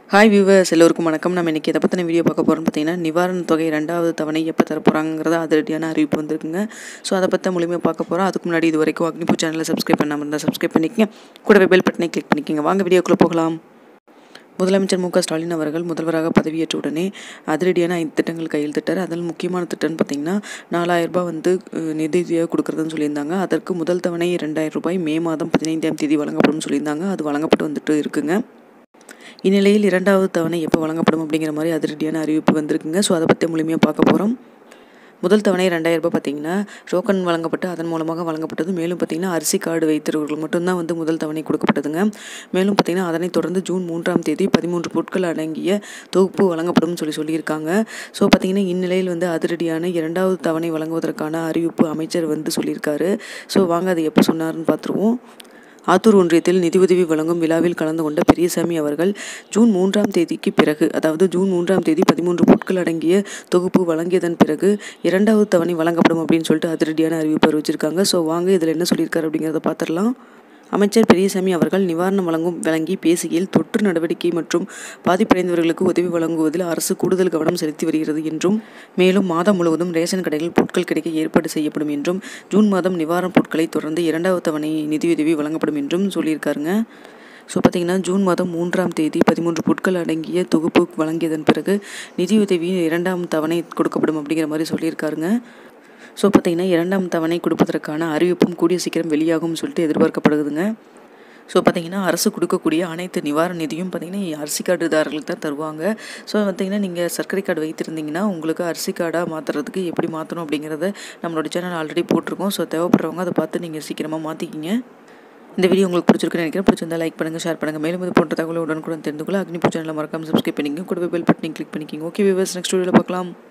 hi viewers எல்லோருக்கும் வணக்கம் நம்ம இன்றைக்கி எதை பற்றின வீடியோ பார்க்க போகிறோம்னு பார்த்தீங்கன்னா நிவாரண தொகை ரெண்டாவது தவணை எப்போ தர போகிறாங்கிறத அதிரடியான அறிவிப்பு வந்திருக்குங்க ஸோ அதை பற்றி முழுமையாக பார்க்க போகிறோம் அதுக்கு முன்னாடி இது வரைக்கும் அக்னிபூ சேனலை சப்ஸ்கிரைப் பண்ணாமல் இருந்தால் சப்ஸ்கிரைப் பண்ணிக்கங்க கூடவே பெல் பட்டனை கிளிக் பண்ணிக்கங்க வாங்க வீடியோக்குள்ளே போகலாம் முதலமைச்சர் மு க ஸ்டாலின் அவர்கள் முதல்வராக பதவியேற்ற உடனே அதிரடியான ஐந்து திட்டங்கள் கையெழுத்திட்டார் அதில் முக்கியமான திட்டம்னு பார்த்தீங்கன்னா நாலாயிரம் ரூபாய் வந்து அஹ், நிதியுதவியாக கொடுக்குறதுன்னு சொல்லியிருந்தாங்க அதற்கு முதல் தவணை ரெண்டாயிரம் ரூபாய் மே மாதம் பதினைந்தாம் தேதி வழங்கப்படும் சொல்லியிருந்தாங்க அது வழங்கப்பட்டு வந்துட்டு இருக்குங்க இந்நிலையில் இரண்டாவது தவணை எப்போ வழங்கப்படும் அப்படிங்கிற மாதிரி அதிரடியான அறிவிப்பு வந்திருக்குங்க ஸோ அதை பற்றி முழுமையாக பார்க்க போகிறோம் முதல் தவணை ரெண்டாயிரம் ரூபாய் பார்த்தீங்கன்னா டோக்கன் வழங்கப்பட்டு அதன் மூலமாக வழங்கப்பட்டது மேலும் பார்த்தீங்கன்னா அரிசி கார்டு வைத்திருவர்கள் மட்டும்தான் வந்து முதல் தவணை கொடுக்கப்பட்டதுங்க மேலும் பார்த்தீங்கன்னா அதனைத் தொடர்ந்து ஜூன் மூன்றாம் தேதி பதிமூன்று பொருட்கள் அடங்கிய தொகுப்பு வழங்கப்படும் சொல்லி சொல்லியிருக்காங்க ஸோ பார்த்தீங்கன்னா இந்நிலையில் வந்து அதிரடியான இரண்டாவது தவணை வழங்குவதற்கான அறிவிப்பு அமைச்சர் வந்து சொல்லியிருக்காரு ஸோ வாங்க அது எப்போ சொன்னாருன்னு பார்த்துருவோம் ஆத்தூர் ஒன்றியத்தில் நிதியுதவி வழங்கும் விழாவில் கலந்து கொண்ட பெரியசாமி அவர்கள் ஜூன் மூன்றாம் தேதிக்கு பிறகு அதாவது ஜூன் மூன்றாம் தேதி பதிமூன்று பொருட்கள் அடங்கிய தொகுப்பு வழங்கியதன் பிறகு இரண்டாவது தவணை வழங்கப்படும் அப்படின்னு சொல்லிட்டு அதிரடியான அறிவிப்பு அறிவிச்சிருக்காங்க ஸோ வாங்க இதில் என்ன சொல்லியிருக்காரு அப்படிங்கிறத பார்த்துடலாம் அமைச்சர் பெரியசாமி அவர்கள் நிவாரணம் வழங்கும் வழங்கி பேசுகையில் தொற்று நடவடிக்கை மற்றும் பாதிப்படைந்தவர்களுக்கு உதவி வழங்குவதில் அரசு கூடுதல் கவனம் செலுத்தி வருகிறது என்றும் மேலும் மாதம் முழுவதும் ரேஷன் கடையில் பொருட்கள் கிடைக்க ஏற்பாடு செய்யப்படும் என்றும் ஜூன் மாதம் நிவாரணப் பொருட்களை தொடர்ந்து இரண்டாவது தவணை நிதியுதவி வழங்கப்படும் என்றும் சொல்லியிருக்காருங்க ஸோ பார்த்தீங்கன்னா ஜூன் மாதம் மூன்றாம் தேதி பதிமூன்று பொருட்கள் அடங்கிய தொகுப்பு வழங்கியதன் பிறகு நிதியுதவி இரண்டாம் தவணை கொடுக்கப்படும் அப்படிங்கிற மாதிரி சொல்லியிருக்காருங்க ஸோ பார்த்தீங்கன்னா இரண்டாம் தவணை கொடுப்பதற்கான அறிவிப்பும் கூடிய சீக்கிரம் வெளியாகும்னு சொல்லிட்டு எதிர்பார்க்கப்படுதுங்க ஸோ பார்த்தீங்கன்னா அரசு கொடுக்கக்கூடிய அனைத்து நிவாரண நிதியும் பார்த்தீங்கன்னா அரிசி கார்டுதாரர்களுக்கு தான் தருவாங்க ஸோ பார்த்தீங்கன்னா நீங்கள் சர்க்கரை கார்டு வைத்திருந்தீங்கன்னா உங்களுக்கு அரிசி கார்டாக மாற்றுறதுக்கு எப்படி மாற்றணும் அப்படிங்கிறத நம்மளோட சேனல் ஆல்ரெடி போட்டிருக்கோம் ஸோ தேவைப்படுறவங்க அதை பார்த்து நீங்கள் சீக்கிரமாக மாற்றிக்கிங்க இந்த வீடியோ உங்களுக்கு பிடிச்சிருக்குன்னு நினைக்கிறேன் பிடிச்சிருந்தா லைக் பண்ணுங்கள் ஷேர் பண்ணுங்கள் மேலும் இது போன்ற தகவலை உடனுக்குடன் தெரிந்து கொள்ள அக்னிபூ சேனலை மறக்காமல் சப்ஸ்கிரைப் பண்ணிக்கங்க கூடவே பெல் பட்டனை கிளிக் பண்ணிக்கிங்க ஓகே விவர்ஸ் நெக்ஸ்ட் வீடியோவில் பார்க்கலாம்